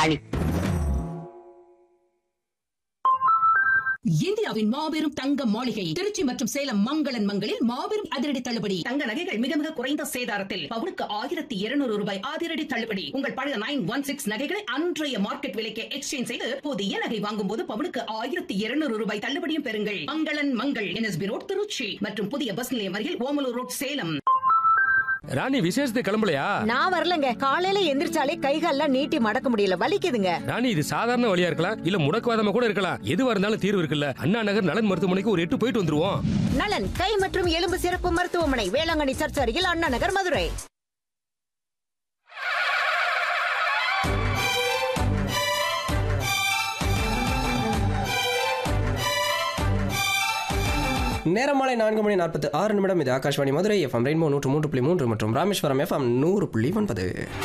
அணி இந்தியாவின் மாபெரும் தங்க மாளிகை திருச்சி மற்றும் சேலம் மங்களன் மங்களில் மாபெரும் அதிரடி தள்ளுபடி தங்க நகைகள் மிக மிக குறைந்த சேதாரத்தில் பவுனுக்கு ஆயிரத்தி இருநூறு ரூபாய் அதிரடி தள்ளுபடி உங்கள் பழைய நைன் ஒன் சிக்ஸ் நகைகளை அன்றைய மார்க்கெட் விலைக்கு எக்ஸ்சேஞ்ச் செய்து புதிய நகை வாங்கும் போது பவுனுக்கு ஆயிரத்தி இருநூறு ரூபாய் தள்ளுபடியும் பெறுங்கள் மங்களன் மங்கள் என்எஸ்பி ரோட் திருச்சி மற்றும் புதிய பஸ் நிலையம் அருகில் ஓமலூர் ரோட் சேலம் ராணி விசேஷத்துக்கு கிளம்பலையா நான் வரலங்க காலையில எந்திரிச்சாலே கைகால்லாம் நீட்டி மடக்க முடியல வலிக்குதுங்க ராணி இது சாதாரண வழியா இருக்கலாம் இல்ல முடக்குவாதமா கூட இருக்கலாம் எதுவா இருந்தாலும் தீர்வு இருக்குல்ல அண்ணா நகர் நலன் மருத்துவமனைக்கு ஒரு எட்டு போயிட்டு வந்துருவோம் நலன் கை மற்றும் எலும்பு சிறப்பு மருத்துவமனை வேளாங்கண்ணி சர்ச் அருகில் அண்ணா நகர் மதுரை நேரம் மாலை நான்கு மணி நாற்பத்து ஆறு நிமிடம் இது ஆகாஷ்வாணி மதுரை எஃப்எம் ரெயின்போ நூற்று மூன்று புள்ளி மூன்று மற்றும் ராமேஸ்வரம் எஃப்எம் நூறு புள்ளி ஒன்பது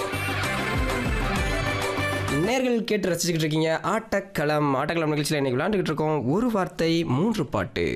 நேர்கள் கேட்டு ரசிச்சுக்கிட்டு இருக்கீங்க ஆட்டக்களம் ஆட்டக்களம் நிகழ்ச்சியில் இன்னைக்கு விளையாண்டுக்கிட்டு இருக்கோம் ஒரு வார்த்தை மூன்று பாட்டு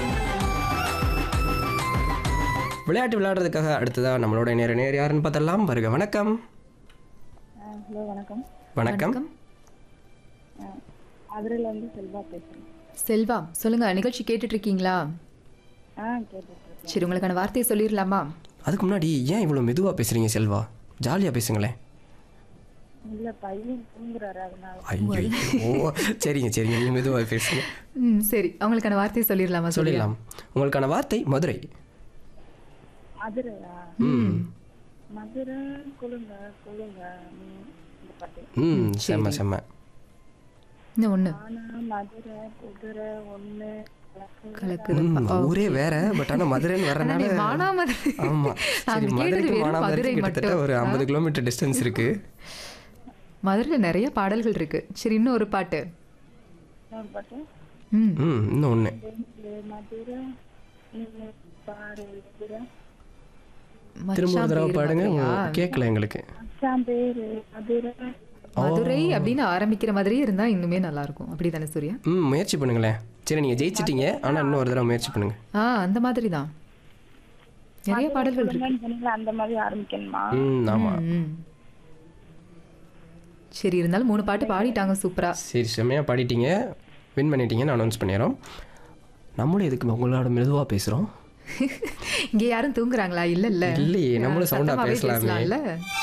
விளையாட்டு விளையாடுறதுக்காக அடுத்ததா நம்மளோட நேர நேர் யாருன்னு பார்த்தலாம் வருக வணக்கம் ஹலோ வணக்கம் வணக்கம் மதுரையிலேருந்து செல்வா பேசுகிறேன் செல்வா சொல்லுங்க நிகழ்ச்சி கேட்டுட்டு இருக்கீங்களா ஆ கேட்டுட்ருக்கேன் சரி உங்களுக்கான வார்த்தையை சொல்லிடலாமா அதுக்கு முன்னாடி ஏன் இவ்வளோ மெதுவாக பேசுறீங்க செல்வா ஜாலியாக பேசுங்களேன் இல்லை பையன் தூங்குறாரு அதனால ஐயோ சரிங்க சரிங்க நீங்கள் மெதுவாக பேசுங்க ம் சரி அவங்களுக்கான வார்த்தையை சொல்லிடலாமா சொல்லிடலாம் உங்களுக்கான வார்த்தை மதுரை மதுரையா ம் மதுரை கொழுங்க கொழுங்க ம், இந்த பாட்டு ம் செம்ம செம்ம இன்னும் ஒண்ணு ஆனா மதுரை குதிரை ஒன்று கலக்குது ம், ஊரே வேற பட் ஆனால் மதுரைன்னு ஆனா வரனால நீ மானாமதுரை ஆமா நாங்க சரி கேட்டது மதுரைக்கு வெறும் மானாமதுரைக்கு மதுரை கிட்டத்தட்ட மட்டும் ஒரு ஐம்பது கிலோமீட்டர் டிஸ்டன்ஸ் இருக்கு மதுரையில நிறைய பாடல்கள் இருக்கு சரி இன்னும் ஒரு பாட்டு இன்னொரு பாட்டு ம் ம் இன்னும் ஒன்று ரெண்டு மதுரை நின்னு பாரு எதிர திரும்ப ஒரு மச்சான் தடவை பேரு பாடுங்க மதுரையா? கேட்கல எங்களுக்கு அச்சாம் பேரு மதுரை மதுரை அப்படின்னு ஆரம்பிக்கிற மாதிரியே இருந்தா இன்னுமே நல்லா இருக்கும் அப்படிதானே சூர்யா ம் முயற்சி பண்ணுங்களேன் சரி நீங்கள் ஜெயிச்சிட்டீங்க ஆனால் இன்னும் ஒரு தடவை முயற்சி பண்ணுங்க ஆ அந்த மாதிரி தான் நிறைய பாடல்கள் இருக்கு கொழுங்கன்னு சொன்னீங்களா அந்த மாதிரி ஆரம்பிக்கணுமா ம் ஆமாம் ம். சரி இருந்தாலும் மூணு பாட்டு பாடிட்டாங்க சூப்பரா சரி செம்மையாக பாடிட்டீங்க வின் பண்ணிட்டீங்கன்னு அனௌன்ஸ் பண்ணிடுறோம் நம்மளும் எதுக்கு உங்களோட மெதுவாக பேசுகிறோம் இங்க யாரும் தூங்குறாங்களா இல்ல இல்ல இல்லையே, நம்மளும் sound ஆ சத்தமாவே பேசலாமே. பேசலாம்ல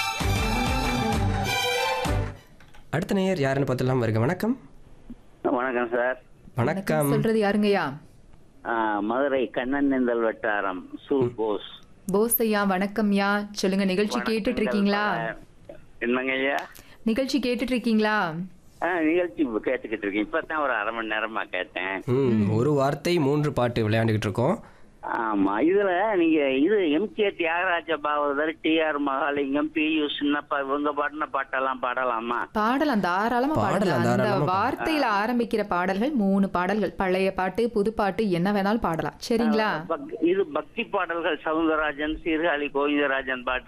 அடுத்த நேயர் யாருன்னு பார்த்துலாம் வருங்க வணக்கம் வணக்கம் சார் வணக்கம் சொல்றது யாருங்கய்யா ஆ, மதுரை கண்ணன் நெந்தல் வட்டாரம் சு போஸ் போஸ் ஐயா வணக்கம்யா சொல்லுங்க நிகழ்ச்சி கேட்டுட்டு இருக்கீங்களா என்னங்க ஐயா நிகழ்ச்சி கேட்டுட்டு இருக்கீங்களா ஆ, நிகழ்ச்சி இப்ப கேட்டுக்கிட்டு இருக்கேன் இப்பதான் ஒரு அரை மணி நேரமா கேட்டேன் ம் ஒரு வார்த்தை மூன்று பாட்டு விளையாண்டுக்கிட்டு இருக்கோம் ஆமா இதுல நீங்க இது MK Thyagaraja Bhagavathar T R Mahalingam P U Chinnappa இவங்க பாடின பாட்டெல்லாம் பாடலாமா பாடலாம் தாராளமா பாடலாம், பாடலாம் அந்த தாராளமா பாடலாம். வார்த்தையில ஆரம்பிக்கிற பாடல்கள் மூணு பாடல்கள் பழைய பாட்டு புது பாட்டு என்ன வேணாலும் பாடலாம் சரிங்களா பக்- இது பக்தி பாடல்கள் சவுந்தரராஜன் சீர்காழி கோவிந்தராஜன் பாட்டு